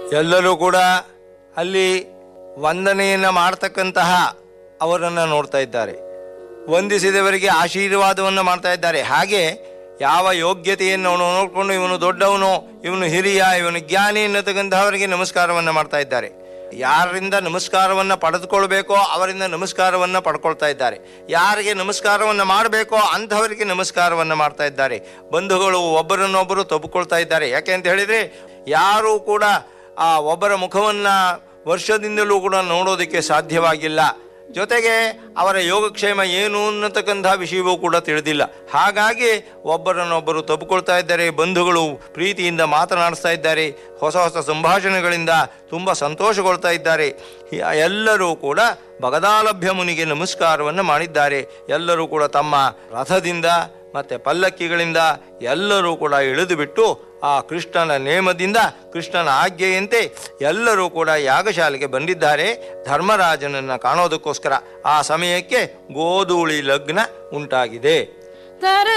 ಎಲ್ಲರೂ ಕೂಡ ಅಲ್ಲಿ ವಂದನೆಯನ್ನು ಮಾಡ್ತಕ್ಕಂತಹ ಅವರನ್ನು ನೋಡ್ತಾ ಇದ್ದಾರೆ ವಂದಿಸಿದವರಿಗೆ ಆಶೀರ್ವಾದವನ್ನು ಮಾಡ್ತಾ ಇದ್ದಾರೆ ಹಾಗೆ ಯಾವ ಯೋಗ್ಯತೆಯನ್ನು ಅವನು ನೋಡಿಕೊಂಡು ಇವನು ದೊಡ್ಡವನು ಇವನು ಹಿರಿಯ ಇವನು ಜ್ಞಾನಿ ಎನ್ನತಕ್ಕಂತಹವರಿಗೆ ನಮಸ್ಕಾರವನ್ನು ಮಾಡ್ತಾ ಇದ್ದಾರೆ ಯಾರಿಂದ ನಮಸ್ಕಾರವನ್ನು ಪಡೆದುಕೊಳ್ಬೇಕೋ ಅವರಿಂದ ನಮಸ್ಕಾರವನ್ನು ಪಡ್ಕೊಳ್ತಾ ಇದ್ದಾರೆ ಯಾರಿಗೆ ನಮಸ್ಕಾರವನ್ನು ಮಾಡಬೇಕೋ ಅಂಥವರಿಗೆ ನಮಸ್ಕಾರವನ್ನು ಮಾಡ್ತಾ ಇದ್ದಾರೆ ಬಂಧುಗಳು ಒಬ್ಬರನ್ನೊಬ್ಬರು ತಬ್ಕೊಳ್ತಾ ಇದ್ದಾರೆ ಯಾಕೆ ಅಂತ ಹೇಳಿದರೆ ಯಾರೂ ಕೂಡ ಆ ಒಬ್ಬರ ಮುಖವನ್ನು ವರ್ಷದಿಂದಲೂ ಕೂಡ ನೋಡೋದಕ್ಕೆ ಸಾಧ್ಯವಾಗಿಲ್ಲ ಜೊತೆಗೆ ಅವರ ಯೋಗಕ್ಷೇಮ ಏನು ಅನ್ನತಕ್ಕಂಥ ವಿಷಯವೂ ಕೂಡ ತಿಳಿದಿಲ್ಲ ಹಾಗಾಗಿ ಒಬ್ಬರನ್ನೊಬ್ಬರು ತಬ್ಕೊಳ್ತಾ ಇದ್ದಾರೆ ಬಂಧುಗಳು ಪ್ರೀತಿಯಿಂದ ಮಾತನಾಡಿಸ್ತಾ ಇದ್ದಾರೆ ಹೊಸ ಹೊಸ ಸಂಭಾಷಣೆಗಳಿಂದ ತುಂಬ ಸಂತೋಷಗೊಳ್ತಾ ಇದ್ದಾರೆ ಹಿ- ಎಲ್ಲರೂ ಕೂಡ ಭಗದಾಲಭ್ಯ ಮುನಿಗೆ ನಮಸ್ಕಾರವನ್ನು ಮಾಡಿದ್ದಾರೆ ಎಲ್ಲರೂ ಕೂಡ ತಮ್ಮ ರಥದಿಂದ ಮತ್ತು ಪಲ್ಲಕ್ಕಿಗಳಿಂದ ಎಲ್ಲರೂ ಕೂಡ ಇಳಿದು ಬಿಟ್ಟು ಆ ಕೃಷ್ಣನ ನೇಮದಿಂದ ಕೃಷ್ಣನ ಆಜ್ಞೆಯಂತೆ ಎಲ್ಲರೂ ಕೂಡ ಯಾಗಶಾಲೆಗೆ ಬಂದಿದ್ದಾರೆ ಧರ್ಮರಾಜನನ್ನು ಕಾಣೋದಕ್ಕೋಸ್ಕರ ಆ ಸಮಯಕ್ಕೆ ಗೋಧೂಳಿ ಲಗ್ನ ಉಂಟಾಗಿದೆ ತರ